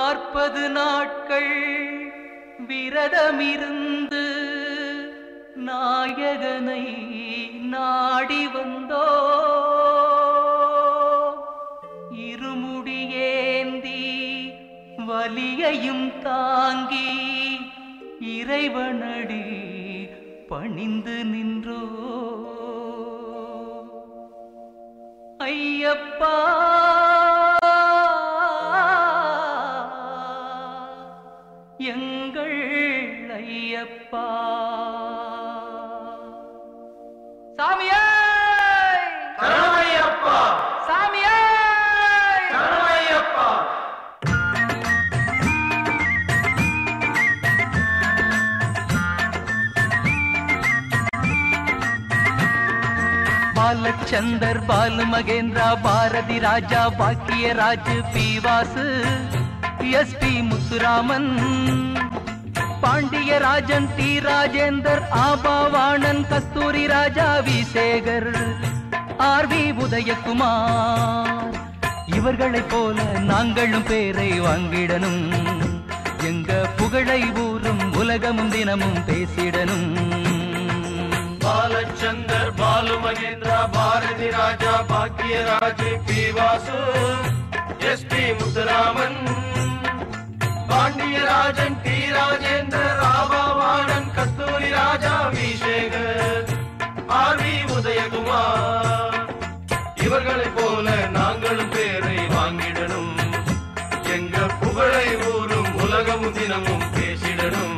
நாற்பது நாட்கள் விரதமிருந்து நாயகனை நாடி வந்தோ இருமுடியேந்தி வலியையும் தாங்கி இறைவனடி பணிந்து நின்றோ ஐயப்பா எங்கள் ஐயப்பா சாமியே சரணையப்பா சாமியே சரணையப்பா Balachander Balu Mahendra Bharathiraja Bhagyaraj P Vasu S P Muthuraman Pandiarajan T Rajendar Aabavanan Kasthuri Raja V Sekar R V Udhayakumar இவர்களைப் போல நாங்களும் பேரை வாங்கிடணும் எங்க புகழை ஊரும் உலகமும் தினமும் பேசிடணும் Balachander Balu Mahendra Bharathiraja Bhagyaraj P Vasu S P Muthuraman Pandiarajan T Rajendar Aabavanan Kasthuri Raja V Sekar R V Udhayakumar இவர்களைப் போல நாங்களும் பேரை வாங்கிடணும் எங்க புகழை ஊரும் உலகமும் தினமும் பேசிடணும்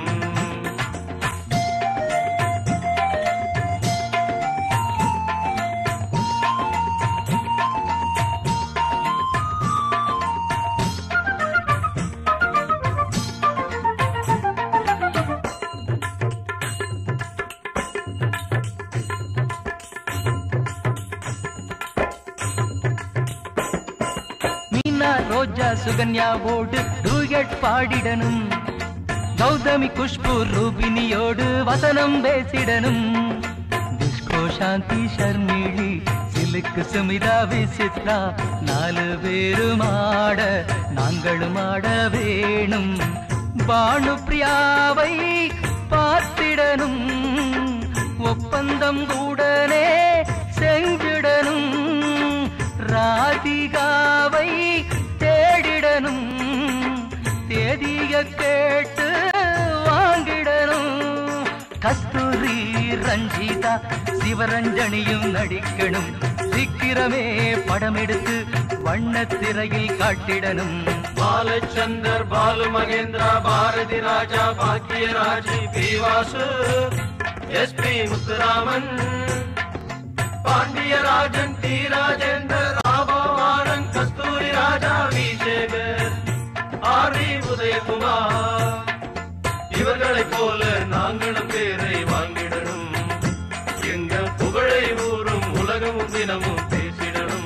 மீனா ரோஜா சுகன்யாவோடு டூயட் பாடிடணும் கௌதமி குஷ்பு ரூபினியோடு வசனம் பேசிடணும் டிஸ்கோ சாந்தி ஷர்மிழி சிலுக்கு சுமிதா விசித்ரா நாலு பேரும் ஆட நாங்களும் ஆட வேணும் பானு பிரியாவை பார்த்திடணும் ஒப்பந்தம் கூடனே செஞ்சிடணும் ராதிகாவை தேடிடணும் தேதிய கேட்டு வாங்கிடணும் கஸ்தூரி ரஞ்சிதா சிவரஞ்சனியும் நடிக்கணும் சீக்கிரமே படம் எடுத்து வண்ணத்திரையில் காட்டிடணும் Balachander Balu Mahendra Bharathiraja Bhagyaraj P Vasu S P Muthuraman Pandiarajan T Rajendar Aabavanan Kasthuri Raja V Sekar R V Udhayakumar இவர்களைப் போல நாங்களும் பேரை வாங்கிடணும் எங்க புகழை ஊரும் உலகமும் தினமும் பேசிடணும்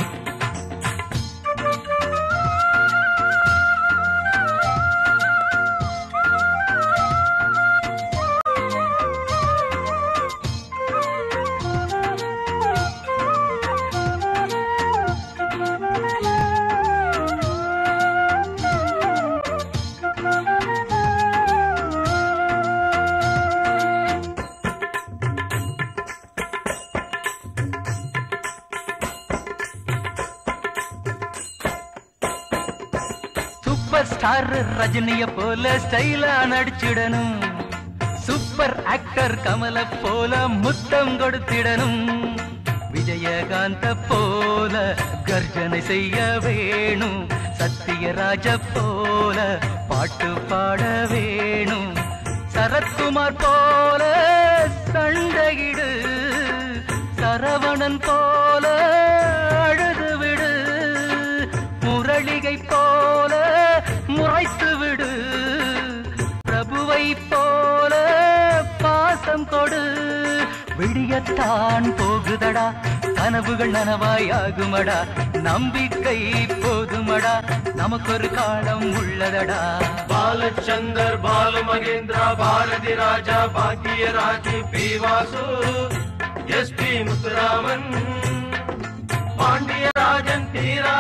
சூப்பர் ஸ்டார் ரஜினிய போல ஸ்டைலா நடிச்சிடணும் சூப்பர் ஆக்டர் கமல போல முத்தம் கொடுத்திடணும் விஜயகாந்த போல கர்ஜனை செய்ய வேணும் சத்யராஜ போல பாட்டு பாட வேணும் சரத்குமார் போல சண்டையிடு சரவணன் போல அழுது விடு முரளிகை போல முறைத்து விடு பிரபுவை போல பாசம் கொடு விடியத்தான் போகுதடா கனவுகள் நனவாயாகுமடா நம்பிக்கை போதுமடா நமக்கொரு காலம் உள்ளதடா Balachander Balu Mahendra Bharathiraja Bhagyaraj P Vasu S P Muthuraman Pandiarajan D